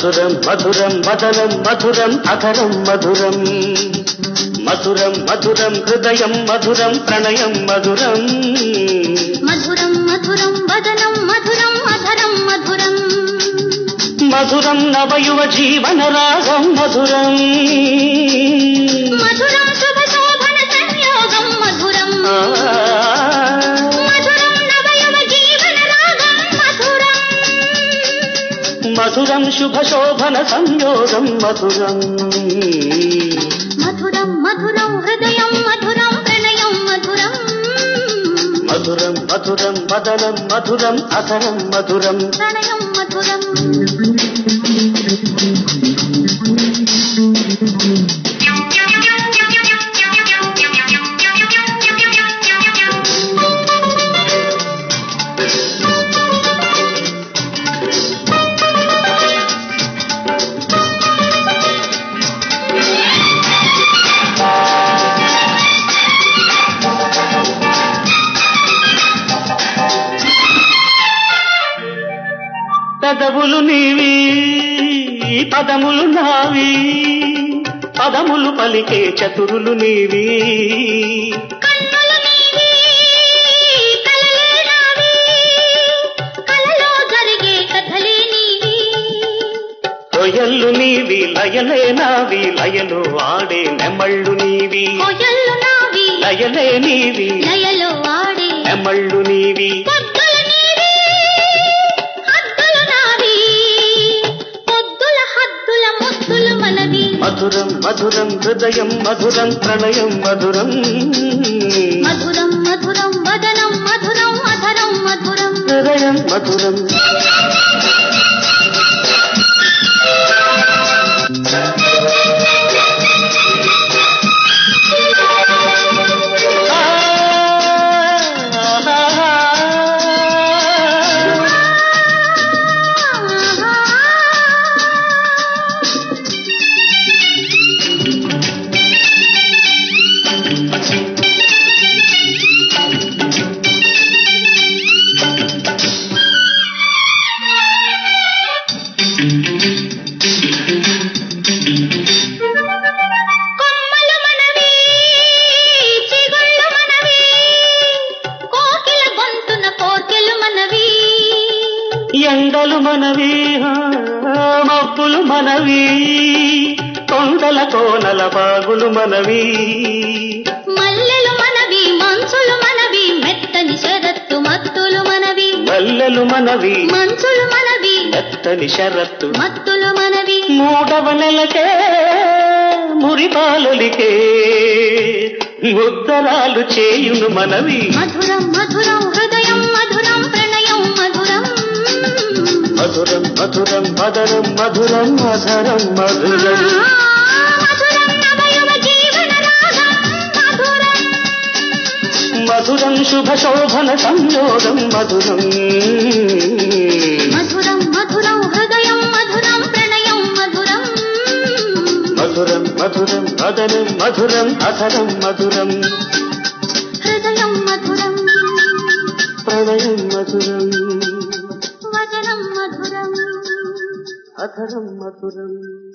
మధురం మధురం మదనం మధురం అధరం మధురం మధురం మధురం హృదయం మధురం ప్రణయం మధురం మధురం మధురం వదనం మధురం అధరం మధురం మధురం నవయువ జీవన రాగం మధురం మధురం శుభ శోభన సంయోగం మధురం ఆ, మధురం నవయువ జీవన రాగం మధురం మధురం శుభ శోభన సంయోగం మధురం మధురం మధురం హృదయం మధురం ప్రణయం మధురం మధురం మధురం మదనం మధురం అధరం మధురం ప్రణయం మధురం పెదవులు నీవి పదములు నావి పదములు పలికే చతురులు నీవి కన్నులు నీవి కలలే నావి కలలో జరిగే కథలే నీవి కొయల్లు నీవి లయలే నావి లయలు ఆడే నెమళ్ళు నీవి కొయ్యలు నావి లయలే నీవి లయలో ఆడే నెమళ్ళు నీవి పొద్దుల నీవి హద్దులు నావి పొద్దుల హద్దుల ముద్దులు మనవి మధురం మధురం హృదయం మధురం ప్రణయం మధురం మధురం మధురం వదనం మధురం అధరం మధురం హృదయం మధురం కొమ్మలు మనవి చిగుళ్ళు మనవి కోకిల గొంతున కోకిలు మనవి ఎండలు మనవి ఆ, మబ్బులు మనవి కొండల కోనల బాగులు మనవి మల్లెలు మనవి మంచులు మనవి మెత్తని షరత్తు మత్తులు మనవి మల్లెలు మనవి మంచులు మనవి మెత్తని షరత్తు మత్తులు మనవి మూడవ నెలకే మురిపాలలికే ముద్దరాలు చేయును మనవి మధురం మధురం హృదయం మధురం ప్రణయం మధురం మధురం మధురం మదరం మధురం మధురం మధురం మధురం నవయువ జీవన రాగం మధురం మధురం శుభ శోభన సంయోగం మధురం మధురం మధురం హృదయం మధురం ప్రణయం మధురం మధురం మధురం మదనం మధురం అధరం మధురం హృదయం మధురం ప్రణయం మధురం వదనం మధురం అధరం మధురం